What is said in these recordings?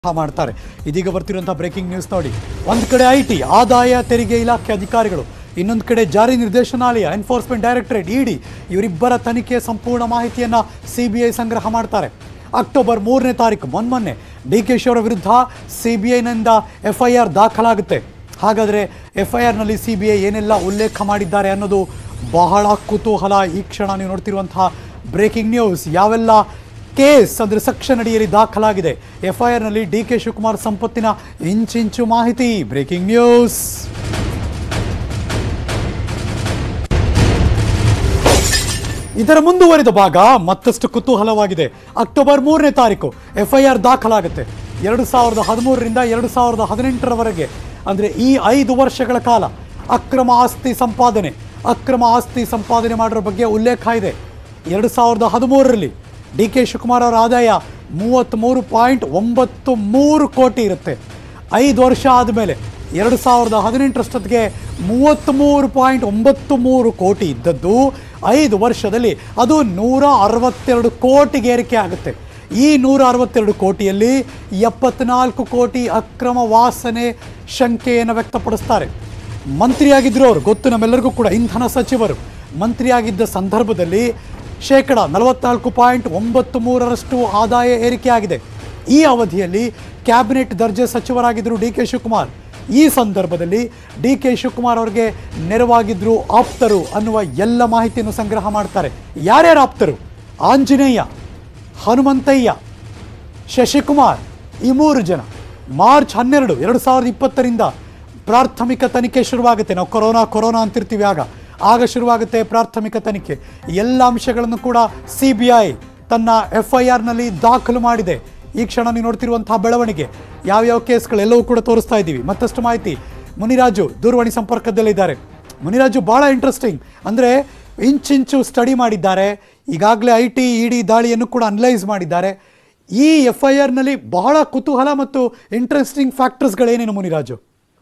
ಮಾಡ್ತಾರೆ ಇದೀಗ ಬರ್ತಿರುವಂತಹ breaking news ನೋಡಿ ಒಂದು ಕಡೆ ಐ ಟಿ ಆದಾಯ ತೆರಿಗೆ ಇಲಾಖೆ ಅಧಿಕಾರಿಗಳು ಇನ್ನೊಂದು ಕಡೆ ಜಾರಿ ನಿರ್ದೇಶನಾಲಯ ಎನ್ಫೋರ್ಸ್ಮೆಂಟ್ ಡೈರೆಕ್ಟರೇಟ್ ಇಡಿ ಇವರಿಬ್ಬರ ತನಿಖೆಯ ಸಂಪೂರ್ಣ ಮಾಹಿತಿಯನ್ನ ಸಿಬಿಐ ಸಂಗ್ರಹ ಮಾಡ್ತಾರೆ ಅಕ್ಟೋಬರ್ ಮೂರನೇ ತಾರೀಕು ಮೊನ್ಮೊನ್ನೆ ಡಿ ಕೆ ಶಿ ಅವರ ವಿರುದ್ಧ ಸಿಬಿಐನಿಂದ ಎಫ್ ಐ ಆರ್ ದಾಖಲಾಗುತ್ತೆ ಹಾಗಾದರೆ ಎಫ್ ಐ ಆರ್ನಲ್ಲಿ ಸಿ ಬಿ ಐ ಏನೆಲ್ಲ ಉಲ್ಲೇಖ ಮಾಡಿದ್ದಾರೆ ಅನ್ನೋದು ಬಹಳ ಕುತೂಹಲ ಈ ಕ್ಷಣ ನೀವು ನೋಡ್ತಿರುವಂತಹ ಬ್ರೇಕಿಂಗ್ ನ್ಯೂಸ್ ಯಾವೆಲ್ಲ ಕೇಸ್ ಅಂದರೆ ಸೆಕ್ಷನ್ ಅಡಿಯಲ್ಲಿ ದಾಖಲಾಗಿದೆ ಎಫ್ ಐ ಆರ್ನಲ್ಲಿ ಡಿ ಕೆ ಶಿವಕುಮಾರ್ ಸಂಪತ್ತಿನ ಇಂಚಿಂಚು ಮಾಹಿತಿ ಬ್ರೇಕಿಂಗ್ ನ್ಯೂಸ್ ಇದರ ಮುಂದುವರಿದ ಭಾಗ ಮತ್ತಷ್ಟು ಕುತೂಹಲವಾಗಿದೆ ಅಕ್ಟೋಬರ್ ಮೂರನೇ ತಾರೀಕು ಎಫ್ ಐ ಆರ್ ದಾಖಲಾಗುತ್ತೆ ಎರಡು ಸಾವಿರದ ಹದಿಮೂರರಿಂದ ಎರಡು ಸಾವಿರದ ಹದಿನೆಂಟರವರೆಗೆ ಅಂದರೆ ಈ ಐದು ವರ್ಷಗಳ ಕಾಲ ಅಕ್ರಮ ಆಸ್ತಿ ಸಂಪಾದನೆ ಅಕ್ರಮ ಆಸ್ತಿ ಸಂಪಾದನೆ ಮಾಡಿರೋ ಬಗ್ಗೆ ಉಲ್ಲೇಖ ಇದೆ ಎರಡು ಸಾವಿರದ ಹದಿಮೂರರಲ್ಲಿ ಡಿ ಕೆ ಶಿವಕುಮಾರ್ ಅವರ ಆದಾಯ ಮೂವತ್ತ್ಮೂರು ಪಾಯಿಂಟ್ ಒಂಬತ್ತು ಮೂರು ಕೋಟಿ ಇರುತ್ತೆ ಐದು ವರ್ಷ ಆದಮೇಲೆ ಎರಡು ಸಾವಿರದ ಹದಿನೆಂಟರಷ್ಟೊತ್ತಿಗೆ ಮೂವತ್ತ್ಮೂರು ಪಾಯಿಂಟ್ ಒಂಬತ್ತು ಮೂರು ಕೋಟಿ ಇದ್ದದ್ದು ಐದು ವರ್ಷದಲ್ಲಿ ಅದು ನೂರ ಅರವತ್ತೆರಡು ಕೋಟಿಗೆ ಏರಿಕೆ ಆಗುತ್ತೆ ಈ ನೂರ ಅರವತ್ತೆರಡು ಕೋಟಿಯಲ್ಲಿ ಎಪ್ಪತ್ನಾಲ್ಕು ಕೋಟಿ ಅಕ್ರಮ ವಾಸನೆ ಶಂಕೆಯನ್ನು ವ್ಯಕ್ತಪಡಿಸ್ತಾರೆ ಮಂತ್ರಿಯಾಗಿದ್ದರು ಅವರು ಗೊತ್ತು ನಮ್ಮೆಲ್ಲರಿಗೂ ಕೂಡ ಇಂಧನ ಸಚಿವರು ಮಂತ್ರಿಯಾಗಿದ್ದ ಸಂದರ್ಭದಲ್ಲಿ ಶೇಕಡ ನಲವತ್ನಾಲ್ಕು ಪಾಯಿಂಟ್ ಒಂಬತ್ತು ಮೂರರಷ್ಟು ಆದಾಯ ಏರಿಕೆಯಾಗಿದೆ ಈ ಅವಧಿಯಲ್ಲಿ ಕ್ಯಾಬಿನೆಟ್ ದರ್ಜೆ ಸಚಿವರಾಗಿದ್ದರು ಡಿ ಕೆ ಶಿವಕುಮಾರ್ ಈ ಸಂದರ್ಭದಲ್ಲಿ ಡಿ ಕೆ ಶಿವಕುಮಾರ್ ಅವರಿಗೆ ನೆರವಾಗಿದ್ದರು ಆಪ್ತರು ಅನ್ನುವ ಎಲ್ಲ ಮಾಹಿತಿಯನ್ನು ಸಂಗ್ರಹ ಮಾಡ್ತಾರೆ ಯಾರ್ಯಾರು ಆಪ್ತರು ಆಂಜನೇಯ ಹನುಮಂತಯ್ಯ ಶಶಿಕುಮಾರ್ ಈ ಮೂರು ಜನ ಮಾರ್ಚ್ ಹನ್ನೆರಡು ಎರಡು ಸಾವಿರದ ಇಪ್ಪತ್ತರಿಂದ ಪ್ರಾಥಮಿಕ ತನಿಖೆ ಶುರುವಾಗುತ್ತೆ ನಾವು ಕೊರೋನಾ ಕೊರೋನಾ ಅಂತಿರ್ತೀವಿ ಆಗ ಆಗ ಶುರುವಾಗುತ್ತೆ ಪ್ರಾಥಮಿಕ ತನಿಖೆ ಎಲ್ಲ ಅಂಶಗಳನ್ನು ಕೂಡ ಸಿ ಬಿ ಐ ತನ್ನ ಎಫ್ ಐ ಆರ್ನಲ್ಲಿ ದಾಖಲು ಮಾಡಿದೆ ಈ ಕ್ಷಣ ನೀವು ನೋಡ್ತಿರುವಂತಹ ಬೆಳವಣಿಗೆ ಯಾವ್ಯಾವ ಕೇಸ್ಗಳೆಲ್ಲವೂ ಕೂಡ ತೋರಿಸ್ತಾ ಇದ್ದೀವಿ ಮತ್ತಷ್ಟು ಮಾಹಿತಿ ಮುನಿರಾಜು ದೂರವಾಣಿ ಸಂಪರ್ಕದಲ್ಲಿದ್ದಾರೆ ಮುನಿರಾಜು ಭಾಳ ಇಂಟ್ರೆಸ್ಟಿಂಗ್ ಅಂದರೆ ಇಂಚಿಂಚು ಸ್ಟಡಿ ಮಾಡಿದ್ದಾರೆ ಈಗಾಗಲೇ ಐ ಟಿ ಇ ಡಿ ದಾಳಿಯನ್ನು ಕೂಡ ಅನಲೈಸ್ ಮಾಡಿದ್ದಾರೆ ಈ ಎಫ್ ಐ ಆರ್ನಲ್ಲಿ ಬಹಳ ಕುತೂಹಲ ಮತ್ತು ಇಂಟ್ರೆಸ್ಟಿಂಗ್ ಫ್ಯಾಕ್ಟರ್ಸ್ಗಳೇನೇನು ಮುನಿರಾಜು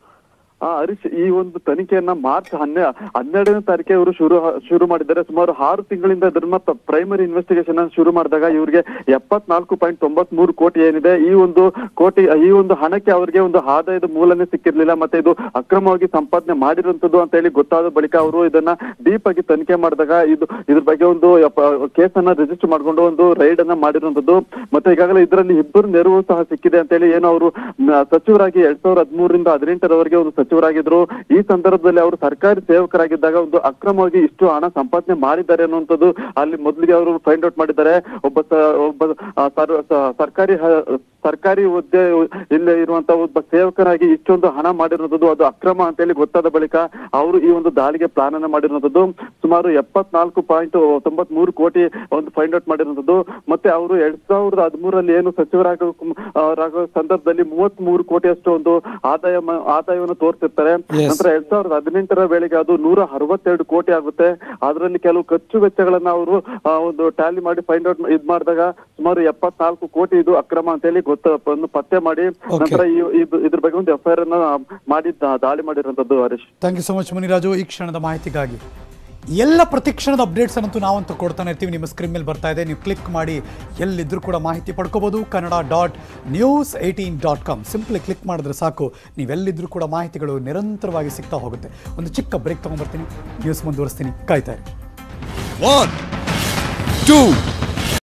ಆ ಹರೀಶ್ ಈ ಒಂದು ತನಿಖೆಯನ್ನ ಮಾರ್ಚ್ ಹನ್ನೆ ಹನ್ನೆರಡನೇ ತಾರೀಕೆ ಇವರು ಶುರು ಶುರು ಮಾಡಿದ್ದಾರೆ ಸುಮಾರು ಆರು ತಿಂಗಳಿಂದ ಇದನ್ನ ಪ್ರೈಮರಿ ಇನ್ವೆಸ್ಟಿಗೇಷನ್ ಶುರು ಮಾಡಿದಾಗ ಇವರಿಗೆ ಎಪ್ಪತ್ನಾಲ್ಕು ಪಾಯಿಂಟ್ ತೊಂಬತ್ ಮೂರು ಕೋಟಿ ಏನಿದೆ ಈ ಒಂದು ಕೋಟಿ ಈ ಒಂದು ಹಣಕ್ಕೆ ಅವರಿಗೆ ಒಂದು ಆದಾಯದ ಮೂಲನೇ ಸಿಕ್ಕಿರ್ಲಿಲ್ಲ ಮತ್ತೆ ಇದು ಅಕ್ರಮವಾಗಿ ಸಂಪಾದನೆ ಮಾಡಿರುವಂತದ್ದು ಅಂತ ಹೇಳಿ ಗೊತ್ತಾದ ಬಳಿಕ ಅವರು ಇದನ್ನ ಡೀಪ್ ಆಗಿ ತನಿಖೆ ಮಾಡಿದಾಗ ಇದು ಇದ್ರ ಬಗ್ಗೆ ಒಂದು ಕೇಸನ್ನ ರಿಜಿಸ್ಟರ್ ಮಾಡ್ಕೊಂಡು ಒಂದು ರೈಡ್ ಅನ್ನ ಮಾಡಿರುವಂತದ್ದು ಮತ್ತೆ ಈಗಾಗಲೇ ಇದರಲ್ಲಿ ಇಬ್ಬರು ನೆರವು ಸಹ ಸಿಕ್ಕಿದೆ ಅಂತ ಹೇಳಿ ಏನು ಅವರು ನ- ಸಚಿವರಾಗಿ ಎರಡ್ ಸಾವಿರದ ಹದಿಮೂರರಿಂದ ಹದಿನೆಂಟರವರೆಗೆ ಒಂದು ಸಚಿವರಾಗಿದ್ರು ಈ ಸಂದರ್ಭದಲ್ಲಿ ಅವರು ಸರ್ಕಾರಿ ಸೇವಕರಾಗಿದ್ದಾಗ ಒಂದು ಅಕ್ರಮವಾಗಿ ಇಷ್ಟು ಹಣ ಸಂಪಾದನೆ ಮಾಡಿದ್ದಾರೆ ಅನ್ನುವಂಥದ್ದು ಅಲ್ಲಿ ಮೊದಲಿಗೆ ಅವರು ಫೈಂಡ್ ಔಟ್ ಮಾಡಿದ್ದಾರೆ ಒಬ್ಬ ಸ- ಒಬ್ಬ ಆ, ಸರ್- ಸ- ಸರ್ಕಾರಿ ಹ- ಸರ್ಕಾರಿ ಹುದ್ದೆ ಇಲ್ಲಿ ಇರುವಂತ ಒಬ್ಬ ಸೇವಕರಾಗಿ ಇಷ್ಟೊಂದು ಹಣ ಮಾಡಿರುವಂತದ್ದು ಅದು ಅಕ್ರಮ ಅಂತ ಹೇಳಿ ಗೊತ್ತಾದ ಬಳಿಕ ಅವರು ಈ ಒಂದು ದಾಳಿಗೆ ಪ್ಲಾನ್ ಅನ್ನ ಮಾಡಿರುವಂತದ್ದು ಸುಮಾರು ಎಪ್ಪತ್ನಾಲ್ಕು ಪಾಯಿಂಟ್ ತೊಂಬತ್ ಮೂರು ಕೋಟಿ ಒಂದು ಫೈಂಡ್ ಔಟ್ ಮಾಡಿರುವಂತದ್ದು ಮತ್ತೆ ಅವರು ಎರಡ್ ಸಾವಿರದ ಹದಿಮೂರರಲ್ಲಿ ಏನು ಸಚಿವರಾಗ ರಾಗೋ ಸಂದರ್ಭದಲ್ಲಿ ಮೂವತ್ತ್ ಮೂರು ಕೋಟಿಯಷ್ಟು ಒಂದು ಆದಾಯ ಮ- ಆದಾಯವನ್ನು ತೋರಿಸಿರ್ತಾರೆ Yes. ನಂತರ ಎರಡ್ ಸಾವಿರದ ಹದಿನೆಂಟರ ವೇಳೆಗೆ ಅದು ನೂರ ಅರವತ್ತೆರಡು ಕೋಟಿ ಆಗುತ್ತೆ ಅದರಲ್ಲಿ ಕೆಲವು ಖರ್ಚು ವೆಚ್ಚಗಳನ್ನ ಅವರು ಆ, ಒಂದು ಟ್ಯಾಲಿ ಮಾಡಿ ಫೈಂಡ್ ಔಟ್ ಇದ್ ಮಾಡಿದಾಗ ಸುಮಾರು ಎಪ್ಪತ್ನಾಲ್ಕು ಕೋಟಿ ಇದು ಅಕ್ರಮ ಅಂತ ಹೇಳಿ ಗೊತ್ತ ಒಂದು ಪತ್ತೆ ಮಾಡಿ Okay. ನಂತರ ಈ ಇದು- ಇದ್ರ ಬಗ್ಗೆ ಒಂದು ಎಫ್ ಐ ಆರ್ ಅನ್ನ ಮಾಡಿ ದಾ- ದಾಳಿ ಮಾಡಿರುವಂತದ್ದು Harish thank you so much Muniraju ಈ ಕ್ಷಣದ ಮಾಹಿತಿಗಾಗಿ ಎಲ್ಲ ಪ್ರತಿಕ್ಷಣದ ಅಪ್ಡೇಟ್ಸ್ ಅನ್ನಂತೂ ನಾವಂತೂ ಕೊಡ್ತಾನೆ ಇರ್ತೀವಿ ನಿಮ್ಮ ಸ್ಕ್ರೀನ್ ಮೇಲೆ ಬರ್ತಾ ಇದೆ ನೀವು ಕ್ಲಿಕ್ ಮಾಡಿ ಎಲ್ಲಿದ್ದರೂ ಕೂಡ ಮಾಹಿತಿ ಪಡ್ಕೋಬೋದು Kannada dot news eighteen dot com simply click ಮಾಡಿದ್ರೆ ಸಾಕು ನೀವೆಲ್ಲಿದ್ದರೂ ಕೂಡ ಮಾಹಿತಿಗಳು ನಿರಂತರವಾಗಿ ಸಿಗ್ತಾ ಹೋಗುತ್ತೆ ಒಂದು ಚಿಕ್ಕ ಬ್ರೇಕ್ ತೊಗೊಂಡ್ಬರ್ತೀನಿ ನ್ಯೂಸ್ ಮುಂದುವರಿಸ್ತೀನಿ ಕಾಯ್ತಾ ಇರಿ One, two,